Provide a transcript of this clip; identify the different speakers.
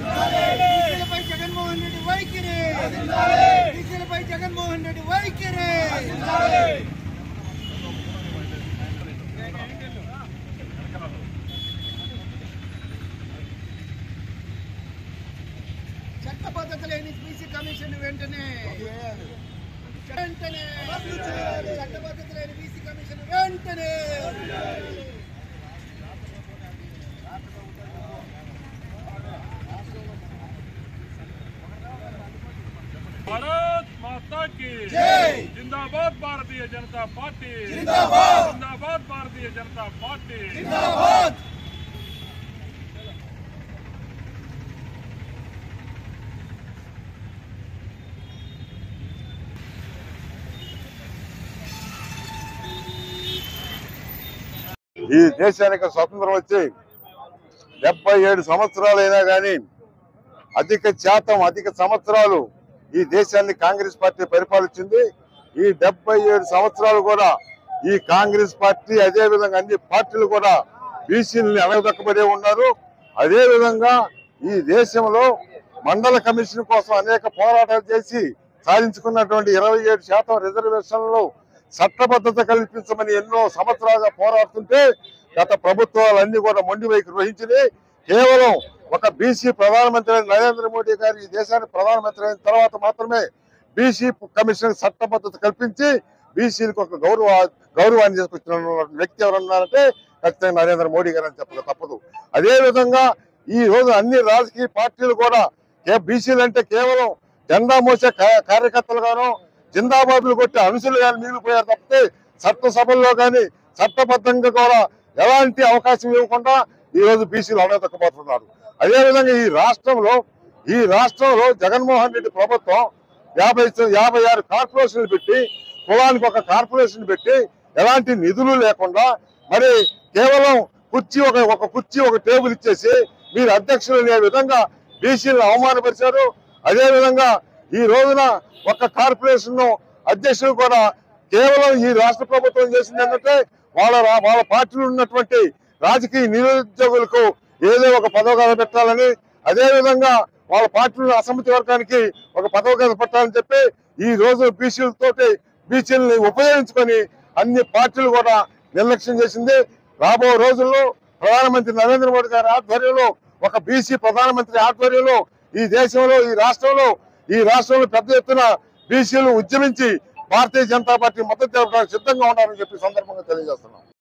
Speaker 1: బీసీలపై జగన్మోహన్ రెడ్డి వైఖరి బీసీలపై జగన్మోహన్ రెడ్డి వైఖరి చట్ట పద్ధతి లేని బీసీ కమిషన్ వెంటనే వెంటనే చట్ట పద్ధతి లేని బీసీ కమిషన్ వెంటనే
Speaker 2: भारत माता की
Speaker 1: जय।
Speaker 2: जिंदाबाद भारतीय जनता पार्टी
Speaker 1: जिंदाबाद।
Speaker 2: जिंदाबाद भारतीय जनता पार्टी
Speaker 1: జిందాబాద్
Speaker 3: ఈ దేశానికి స్వతంత్రం వచ్చి డెబ్బై ఏడు సంవత్సరాలైనా కానీ అధిక శాతం అధిక సంవత్సరాలు ఈ దేశాన్ని కాంగ్రెస్ పార్టీ పరిపాలించింది ఈ డెబ్బై ఏడు సంవత్సరాలు కూడా ఈ కాంగ్రెస్ పార్టీ అదే విధంగా అన్ని పార్టీలు కూడా బీసీలని అణగదొక్కబడే ఉన్నారు అదే విధంగా ఈ దేశంలో మండల కమిషన్ కోసం అనేక పోరాటాలు చేసి సాధించుకున్నటువంటి ఇరవై ఏడు శాతం రిజర్వేషన్లు చట్టబద్ధత కల్పించమని ఎన్నో సంవత్సరాలుగా పోరాడుతుంటే గత ప్రభుత్వాలన్నీ కూడా మొండి వైఖరి వహించింది కేవలం ఒక బీసీ ప్రధానమంత్రి అయిన నరేంద్ర మోడీ గారు ఈ దేశానికి ప్రధానమంత్రి అయిన తర్వాత మాత్రమే బీసీ కమిషన్ చట్టబద్ధత కల్పించి బీసీలకు ఒక గౌరవ గౌరవాన్ని తీసుకొచ్చిన వ్యక్తి ఎవరన్నారంటే ఖచ్చితంగా నరేంద్ర మోడీ గారు అని చెప్పక తప్పదు అదే విధంగా ఈ రోజు అన్ని రాజకీయ పార్టీలు కూడా బీసీలు అంటే కేవలం జెండా మోసే కా- కార్యకర్తలుగాను జిందాబాద్లు కొట్టే అనుసులు కానీ మిగిలిపోయారు తప్పితే చట్టసభల్లో కానీ చట్టబద్ధంగా కూడా ఎలాంటి అవకాశం ఇవ్వకుండా ఈ రోజు బీసీలు అనదొక్కబోతున్నారు అదేవిధంగా ఈ రాష్ట్రంలో ఈ రాష్ట్రంలో జగన్మోహన్ రెడ్డి ప్రభుత్వం యాభై యాభై ఆరు కార్పొరేషన్లు పెట్టి కులానికి ఒక కార్పొరేషన్ పెట్టి ఎలాంటి నిధులు లేకుండా మరి కేవలం కుర్చీ ఒక ఒక కుర్చీ ఒక టేబుల్ ఇచ్చేసి మీరు అధ్యక్షులు అనే విధంగా బీసీలను అవమానపరిచారు అదే విధంగా ఈ రోజున ఒక కార్పొరేషన్ అధ్యక్షులు కూడా కేవలం ఈ రాష్ట్ర ప్రభుత్వం చేసింది ఏంటంటే వాళ్ళ రా- వాళ్ళ పార్టీలో ఉన్నటువంటి రాజకీయ నిరుద్యోగులకు ఏదో ఒక పదవి పెట్టాలని అదే విధంగా వాళ్ళ పార్టీలో అసమ్మతి వర్గానికి ఒక పదవి పెట్టాలని చెప్పి ఈ రోజు బీసీలతోటి బీసీలని ఉపయోగించుకొని అన్ని పార్టీలు కూడా నిర్లక్ష్యం చేసింది రాబో రోజుల్లో ప్రధానమంత్రి నరేంద్ర మోడీ గారి ఆధ్వర్యంలో ఒక బీసీ ప్రధానమంత్రి ఆధ్వర్యంలో ఈ దేశంలో ఈ రాష్ట్రంలో ఈ రాష్ట్రంలో పెద్ద ఎత్తున బీసీలు ఉద్యమించి భారతీయ జనతా పార్టీ మద్దతు తెలపడానికి సిద్ధంగా ఉన్నారని చెప్పి సందర్భంగా తెలియజేస్తున్నాం